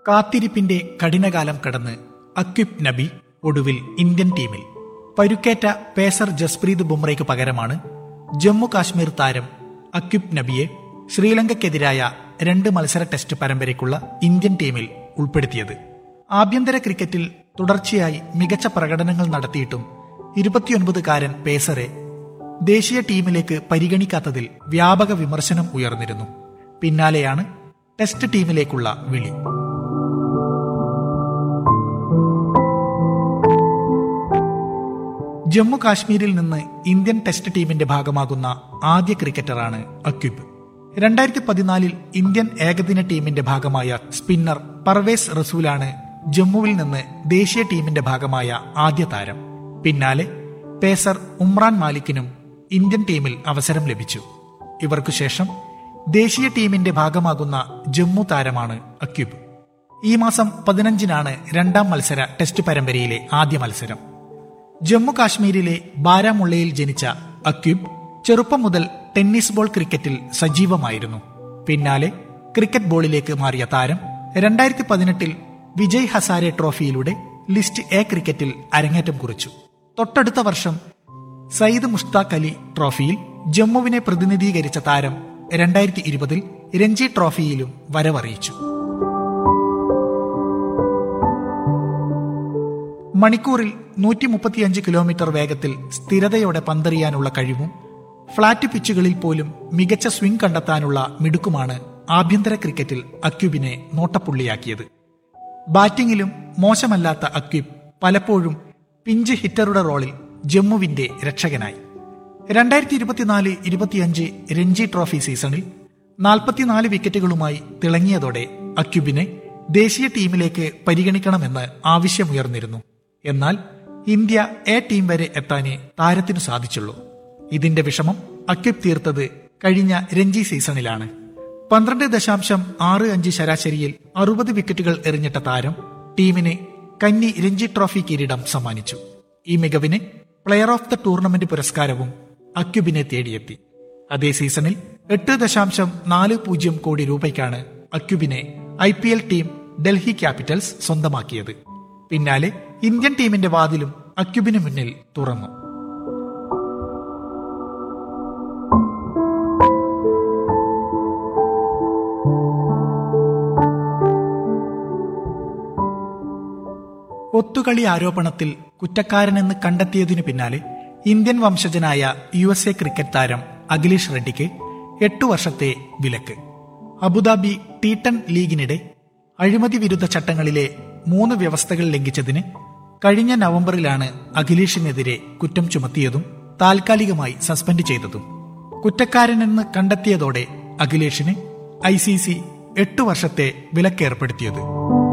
കാത്തിരിപ്പിന്റെ കഠിനകാലം കടന്ന് അക്വിബ് നബി ഒടുവിൽ ഇന്ത്യൻ ടീമിൽ പരുക്കേറ്റ പേസർ ജസ്പ്രീത് ബുംറയ്ക്ക് പകരമാണ് ജമ്മു കാശ്മീർ താരം അക്വിബ് നബിയെ ശ്രീലങ്കയ്ക്കെതിരായ രണ്ട് മത്സര ടെസ്റ്റ് പരമ്പരയ്ക്കുള്ള ഇന്ത്യൻ ടീമിൽ ഉൾപ്പെടുത്തിയത് ആഭ്യന്തര ക്രിക്കറ്റിൽ തുടർച്ചയായി മികച്ച പ്രകടനങ്ങൾ നടത്തിയിട്ടും ഇരുപത്തിയൊൻപതുകാരൻ പേസറെ ദേശീയ ടീമിലേക്ക് പരിഗണിക്കാത്തതിൽ വ്യാപക വിമർശനം ഉയർന്നിരുന്നു പിന്നാലെയാണ് ടെസ്റ്റ് ടീമിലേക്കുള്ള വിളി ജമ്മു കാശ്മീരിൽ നിന്ന് ഇന്ത്യൻ ടെസ്റ്റ് ടീമിന്റെ ഭാഗമാകുന്ന ആദ്യ ക്രിക്കറ്ററാണ് അക്യുബ് രണ്ടായിരത്തി പതിനാലിൽ ഇന്ത്യൻ ഏകദിന ടീമിന്റെ ഭാഗമായ സ്പിന്നർ പർവേസ് റസൂലാണ് ജമ്മുവിൽ നിന്ന് ദേശീയ ടീമിന്റെ ഭാഗമായ ആദ്യ താരം പിന്നാലെ പേസർ ഉമ്രാൻ മാലിക്കിനും ഇന്ത്യൻ ടീമിൽ അവസരം ലഭിച്ചു ഇവർക്കു ശേഷം ദേശീയ ടീമിന്റെ ഭാഗമാകുന്ന ജമ്മു താരമാണ് അക്യുബ് ഈ മാസം പതിനഞ്ചിനാണ് രണ്ടാം മത്സര ടെസ്റ്റ് പരമ്പരയിലെ ആദ്യ മത്സരം ജമ്മു കാശ്മീരിലെ ബാരാമുള്ളയിൽ ജനിച്ച അക്യുബ് ചെറുപ്പം മുതൽ ടെന്നീസ് ബോൾ ക്രിക്കറ്റിൽ സജീവമായിരുന്നു പിന്നാലെ ക്രിക്കറ്റ് ബോളിലേക്ക് മാറിയ താരം രണ്ടായിരത്തി പതിനെട്ടിൽ വിജയ് ഹസാരെ ട്രോഫിയിലൂടെ ലിസ്റ്റ് എ ക്രിക്കറ്റിൽ അരങ്ങേറ്റം കുറിച്ചു തൊട്ടടുത്ത വർഷം സയ്യിദ് മുഷ്താഖ് അലി ട്രോഫിയിൽ ജമ്മുവിനെ പ്രതിനിധീകരിച്ച താരം രണ്ടായിരത്തി ഇരുപതിൽ രഞ്ജി ട്രോഫിയിലും വരവറിയിച്ചു മണിക്കൂറിൽ നൂറ്റി മുപ്പത്തിയഞ്ച് കിലോമീറ്റർ വേഗത്തിൽ സ്ഥിരതയോടെ പന്തെറിയാനുള്ള കഴിവും ഫ്ളാറ്റ് പിച്ചുകളിൽ പോലും മികച്ച സ്വിംഗ് കണ്ടെത്താനുള്ള മിടുക്കുമാണ് ആഭ്യന്തര ക്രിക്കറ്റിൽ അക്യുബിനെ നോട്ടപ്പുള്ളിയാക്കിയത് ബാറ്റിംഗിലും മോശമല്ലാത്ത അക്യുബ് പലപ്പോഴും പിഞ്ച് ഹിറ്ററുടെ റോളിൽ ജമ്മുവിന്റെ രക്ഷകനായി രണ്ടായിരത്തി ഇരുപത്തിനാല് ഇരുപത്തിയഞ്ച് രഞ്ജി ട്രോഫി സീസണിൽ നാൽപ്പത്തിനാല് വിക്കറ്റുകളുമായി തിളങ്ങിയതോടെ അക്യുബിനെ ദേശീയ ടീമിലേക്ക് പരിഗണിക്കണമെന്ന് ആവശ്യമുയർന്നിരുന്നു എന്നാൽ ഇന്ത്യ എ ടീം വരെ എത്താനേ താരത്തിനു സാധിച്ചുള്ളൂ ഇതിന്റെ വിഷമം അക്യുബ് തീർത്തത് കഴിഞ്ഞ രഞ്ജി സീസണിലാണ് പന്ത്രണ്ട് ദശാംശം ആറ് അഞ്ച് ശരാശരിയിൽ അറുപത് വിക്കറ്റുകൾ എറിഞ്ഞിട്ട താരം ടീമിന് കന്നി രഞ്ജി ട്രോഫി കിരീടം സമ്മാനിച്ചു ഈ മികവിന് പ്ലെയർ ഓഫ് ദ ടൂർണമെന്റ് പുരസ്കാരവും അക്യുബിനെ തേടിയെത്തി അതേ സീസണിൽ എട്ട് ദശാംശം നാല് പൂജ്യം കോടി രൂപയ്ക്കാണ് അക്യുബിനെ I P L team Delhi Capitals സ്വന്തമാക്കിയത് പിന്നാലെ ഇന്ത്യൻ ടീമിന്റെ വാതിലും അക്യുബിന് മുന്നിൽ തുറന്നു ഒത്തുകളി ആരോപണത്തിൽ കുറ്റക്കാരനെന്ന് കണ്ടെത്തിയതിനു പിന്നാലെ ഇന്ത്യൻ വംശജനായ യു എസ് എ ക്രിക്കറ്റ് താരം അഖിലേഷ് റെഡ്ഡിക്ക് എട്ടു വർഷത്തെ വിലക്ക് അബുദാബി ടി ടെൻ ലീഗിനിടെ അഴിമതി വിരുദ്ധ ചട്ടങ്ങളിലെ മൂന്ന് വ്യവസ്ഥകൾ ലംഘിച്ചതിന് കഴിഞ്ഞ നവംബറിലാണ് അഖിലേഷിനെതിരെ കുറ്റം ചുമത്തിയതും താൽക്കാലികമായി സസ്പെൻഡ് ചെയ്തതും കുറ്റക്കാരനെന്ന് കണ്ടെത്തിയതോടെ അഖിലേഷിന് ഐ സി സി എട്ടു വർഷത്തെ വിലക്കേർപ്പെടുത്തിയത്